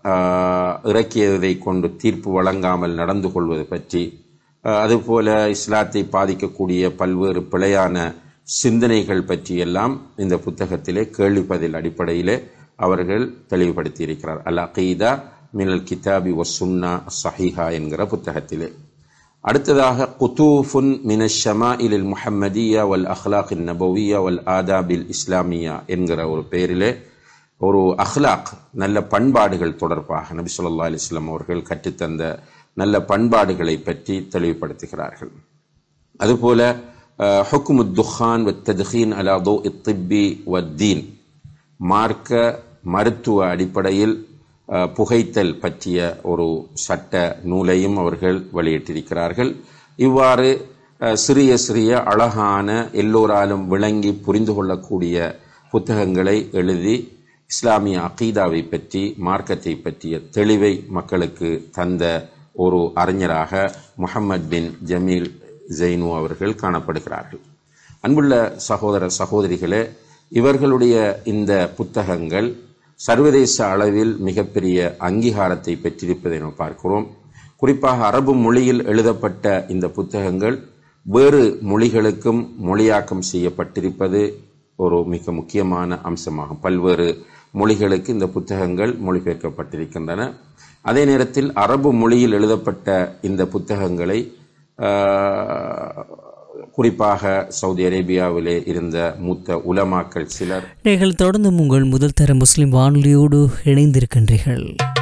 ஆஹ், இறக்கியதை கொண்டு தீர்ப்பு வழங்காமல் நடந்து கொள்வது பற்றி ஆஹ், அதுபோல இஸ்லாத்தை பாதிக்கக்கூடிய பல்வேறு பிழையான சிந்தனைகள் பற்றியெல்லாம் இந்த புத்தகத்திலே கேள்வி பதில் அடிப்படையிலே அவர்கள் தெளிவுபடுத்தி இருக்கிறார் அல் அகீதா மினல் கிதாபி ஒ சுன்னா சஹிஹா என்கிற புத்தகத்திலே அடுத்ததாக குத்தூஃபுன் மின ஷமாஇலில் முஹம்மதியா வல் அஹ்லாக் நபவியா வல் ஆதாபில் இஸ்லாமியா என்கிற ஒரு பெயரிலே ஒரு அஹ்லாக் நல்ல பண்பாடுகள் தொடர்பாக நபி ஸல்லல்லாஹு அலைஹி வஸல்லம் அவர்கள் கற்றுத்தந்த நல்ல பண்பாடுகளை பற்றி தெளிவுபடுத்துகிறார்கள் அதுபோல ஹுக்குமு துஹான் வ தத்ஹீன் அலா தோ இத்திப்பி வத்தீன் மார்க்க மருத்துவ அடிப்படையில் அஹ், புகைத்தல் பற்றிய ஒரு சட்ட நூலையும் அவர்கள் வெளியிட்டிருக்கிறார்கள் இவ்வாறு அஹ், சிறிய சிறிய அழகான எல்லோராலும் விளங்கி புரிந்து கொள்ளக்கூடிய புத்தகங்களை எழுதி இஸ்லாமிய அகீதாவை பற்றி மார்க்கத்தை பற்றிய தெளிவை மக்களுக்கு தந்த ஒரு அறிஞராக முஹம்மத் பின் ஜமீல் ஜெய்னு அவர்கள் காணப்படுகிறார்கள் அன்புள்ள சகோதர சகோதரிகளே இவர்களுடைய இந்த புத்தகங்கள் சர்வதேச அளவில் மிகப்பெரிய அங்கீகாரத்தை பெற்றிருப்பதை நாம் பார்க்கிறோம் குறிப்பாக அரபு மொழியில் எழுதப்பட்ட இந்த புத்தகங்கள் வேறு மொழிகளுக்கும் மொழியாக்கம் செய்யப்பட்டிருப்பது ஒரு மிக முக்கியமான அம்சமாகும் பல்வேறு மொழிகளுக்கு இந்த புத்தகங்கள் மொழிபெயர்க்கப்பட்டிருக்கின்றன அதே நேரத்தில் அரபு மொழியில் எழுதப்பட்ட இந்த புத்தகங்களை ஆஹ், குறிப்பாக சவுதி அரேபியாவிலே இருந்த மூத்த உலமாக்கள் சிலர் நீங்கள் தொடர்ந்து உங்கள் முதல் தர முஸ்லிம் வானொலியோடு இணைந்திருக்கின்றீர்கள்